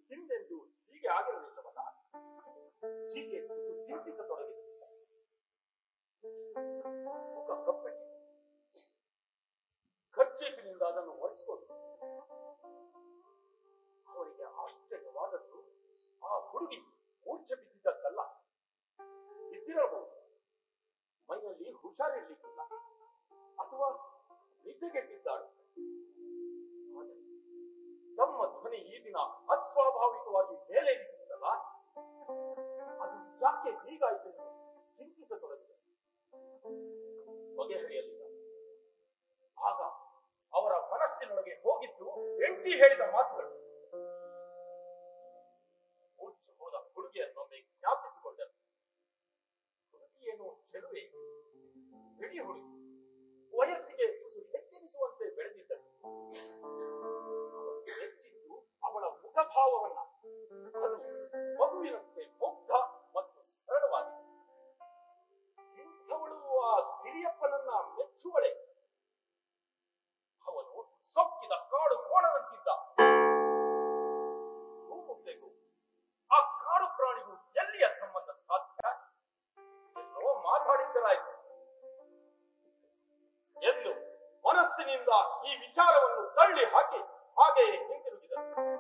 ಹಿಂದೆಂದು ಹೀಗೆ ಆಗಿರಲಿಲ್ಲವಲ್ಲ ಜೀಕೆ ತುಸು ಚಿಂತಿಸತೊಡಗಿದ ಮುಖ ಕಪ್ಪೆಟ್ಟು ಖರ್ಚೀಪಿನಿಂದ ಅದನ್ನು ಒರೆಸಿಕೊಂಡು ಅವರಿಗೆ ಆಶ್ಚರ್ಯವಾದದ್ದು ಆ ಹುಡುಗಿ ಮೂರ್ಛೆ ಬಿದ್ದಿದ್ದಕ್ಕಲ್ಲ ಬಿದ್ದಿರಬಹುದು ಮೈಯಲ್ಲಿ ಹುಷಾರಿರ್ಲಿಕ್ಕಿಲ್ಲ ಅಥವಾ ನಿದ್ದೆಗೆಟ್ಟಿದ್ದಾಳೆ ಆದರೆ ತಮ್ಮ ಧ್ವನಿ ಈ ದಿನ ಅಸ್ವಾಭಾವಿಕವಾಗಿ ಮೇಲೆ ನಿಂತಿತ್ತಲ್ಲ ಅದು ಯಾಕೆ ಹೀಗಾಯಿತೆಂದು ಚಿಂತಿಸತೊಡಗಿದೆ ಬಗೆಹರಿಯಲಿಲ್ಲ ಆಗ ಅವರ ಮನಸ್ಸಿನೊಳಗೆ ಹೋಗಿದ್ದು ಎಂಟಿ ಹೇಳಿದ ಮಾತುಗಳು ಮೂರ್ಛೆ ಹೋದ ಹುಡುಗಿಯನ್ನೊಮ್ಮೆ ಜ್ಞಾಪಿಸಿಕೊಂಡರು ಹುಡುಗಿಯೇನು ಚೆಲುವೆ ಬಿಳಿ ಹುಡುಗಿ ವಯಸ್ಸಿಗೆ ತುಸು ಹೆಚ್ಚೆನಿಸುವಂತೆ ಬೆಳೆದಿದ್ದರು ಅವಳು ಹೆಚ್ಚಿದ್ದು ಅವಳ ಮುಖಭಾವವನ್ನ ಅದು ಮಗುವಿನಂತೆ ಮುಗ್ಧ ಮತ್ತು ಸರಳವಾಗಿದೆ ಇಂಥವಳು ಆ ಗಿರಿಯಪ್ಪನನ್ನ ಮೆಚ್ಚುವಳೆ ಅವನು ಸೊಕ್ಕಿದ ಕಾಡು ಕೋಣದಂತಿದ್ದ ಭೂಮುಗ್ಧೆಗೂ ಆ ಕಾಡು ಪ್ರಾಣಿಗೂ ಎಲ್ಲಿಯ ಸಂಬಂಧ ಸಾಧ್ಯ ಎಲ್ಲೋ ಮಾತಾಡಿದ್ದರಾಯ್ತು ಎಂದು ಮನಸ್ಸಿನಿಂದ ಈ ವಿಚಾರವನ್ನು ತಳ್ಳಿ ಹಾಕಿ ಹಾಗೆಯೇ ಹಿಂತಿರುಗಿದರು